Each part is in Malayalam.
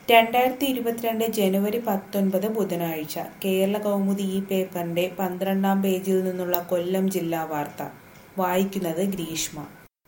രണ്ടായിരത്തി ഇരുപത്തിരണ്ട് ജനുവരി പത്തൊൻപത് ബുധനാഴ്ച കേരള കൗമുദി ഈ പേപ്പറിന്റെ പന്ത്രണ്ടാം പേജിൽ നിന്നുള്ള കൊല്ലം ജില്ലാ വാർത്ത വായിക്കുന്നത് ഗ്രീഷ്മ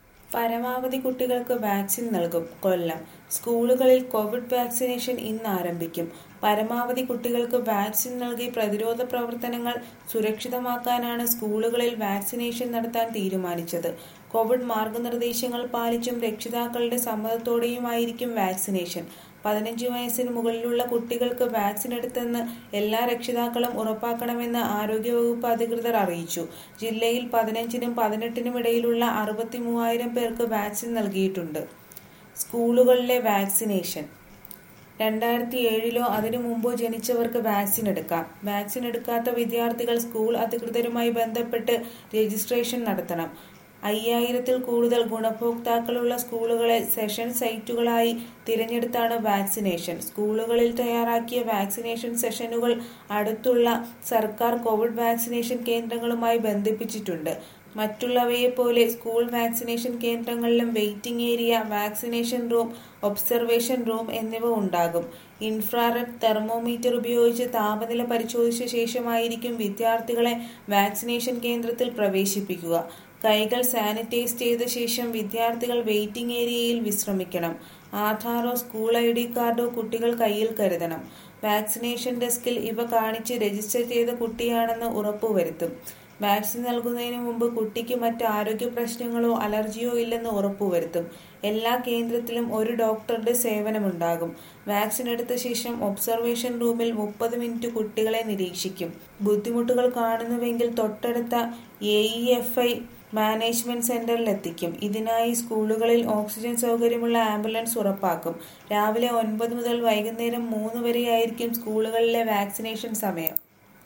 പരമാവധി കുട്ടികൾക്ക് വാക്സിൻ നൽകും കൊല്ലം സ്കൂളുകളിൽ കോവിഡ് വാക്സിനേഷൻ ഇന്ന് ആരംഭിക്കും പരമാവധി കുട്ടികൾക്ക് വാക്സിൻ നൽകി പ്രതിരോധ പ്രവർത്തനങ്ങൾ സുരക്ഷിതമാക്കാനാണ് സ്കൂളുകളിൽ വാക്സിനേഷൻ നടത്താൻ തീരുമാനിച്ചത് കോവിഡ് മാർഗനിർദ്ദേശങ്ങൾ പാലിച്ചും രക്ഷിതാക്കളുടെ സമ്മതത്തോടെയുമായിരിക്കും വാക്സിനേഷൻ പതിനഞ്ച് വയസ്സിന് മുകളിലുള്ള കുട്ടികൾക്ക് വാക്സിൻ എടുത്തെന്ന് എല്ലാ രക്ഷിതാക്കളും ഉറപ്പാക്കണമെന്ന് ആരോഗ്യവകുപ്പ് അധികൃതർ അറിയിച്ചു ജില്ലയിൽ പതിനഞ്ചിനും പതിനെട്ടിനും ഇടയിലുള്ള അറുപത്തി മൂവായിരം പേർക്ക് വാക്സിൻ നൽകിയിട്ടുണ്ട് സ്കൂളുകളിലെ വാക്സിനേഷൻ രണ്ടായിരത്തി ഏഴിലോ അതിനു മുമ്പോ ജനിച്ചവർക്ക് വാക്സിൻ എടുക്കാം വാക്സിൻ എടുക്കാത്ത വിദ്യാർത്ഥികൾ സ്കൂൾ അധികൃതരുമായി ബന്ധപ്പെട്ട് രജിസ്ട്രേഷൻ നടത്തണം അയ്യായിരത്തിൽ കൂടുതൽ ഗുണഭോക്താക്കളുള്ള സ്കൂളുകളെ സെഷൻ സൈറ്റുകളായി തിരഞ്ഞെടുത്താണ് വാക്സിനേഷൻ സ്കൂളുകളിൽ തയ്യാറാക്കിയ വാക്സിനേഷൻ സെഷനുകൾ അടുത്തുള്ള സർക്കാർ കോവിഡ് വാക്സിനേഷൻ കേന്ദ്രങ്ങളുമായി ബന്ധിപ്പിച്ചിട്ടുണ്ട് മറ്റുള്ളവയെപ്പോലെ സ്കൂൾ വാക്സിനേഷൻ കേന്ദ്രങ്ങളിലും waiting area vaccination room observation room എന്നിവ ഉണ്ടാകും ഇൻഫ്രാറെഡ് തെർമോമീറ്റർ ഉപയോഗിച്ച് താപനില പരിശോധിച്ച ശേഷമായിരിക്കും വിദ്യാർത്ഥികളെ വാക്സിനേഷൻ കേന്ദ്രത്തിൽ പ്രവേശിപ്പിക്കുക കൈകൾ സാനിറ്റൈസ് ചെയ്ത ശേഷം വിദ്യാർത്ഥികൾ വെയിറ്റിംഗ് ഏരിയയിൽ വിശ്രമിക്കണം ആധാറോ സ്കൂൾ ഐ ഡി കാർഡോ കുട്ടികൾ കയ്യിൽ കരുതണം വാക്സിനേഷൻ ഡെസ്കിൽ ഇവ കാണിച്ച് രജിസ്റ്റർ ചെയ്ത കുട്ടിയാണെന്ന് ഉറപ്പുവരുത്തും വാക്സിൻ നൽകുന്നതിന് മുമ്പ് കുട്ടിക്ക് മറ്റ് ആരോഗ്യ പ്രശ്നങ്ങളോ അലർജിയോ ഇല്ലെന്ന് ഉറപ്പുവരുത്തും എല്ലാ കേന്ദ്രത്തിലും ഒരു ഡോക്ടറുടെ സേവനമുണ്ടാകും വാക്സിൻ എടുത്ത ശേഷം ഒബ്സർവേഷൻ റൂമിൽ മുപ്പത് മിനിറ്റ് കുട്ടികളെ നിരീക്ഷിക്കും ബുദ്ധിമുട്ടുകൾ കാണുന്നുവെങ്കിൽ തൊട്ടടുത്ത A E F I management സെന്ററിലെത്തിക്കും ഇതിനായി സ്കൂളുകളിൽ ഓക്സിജൻ സൗകര്യമുള്ള ആംബുലൻസ് ഉറപ്പാക്കും രാവിലെ ഒൻപത് മുതൽ വൈകുന്നേരം മൂന്ന് വരെയായിരിക്കും സ്കൂളുകളിലെ വാക്സിനേഷൻ സമയം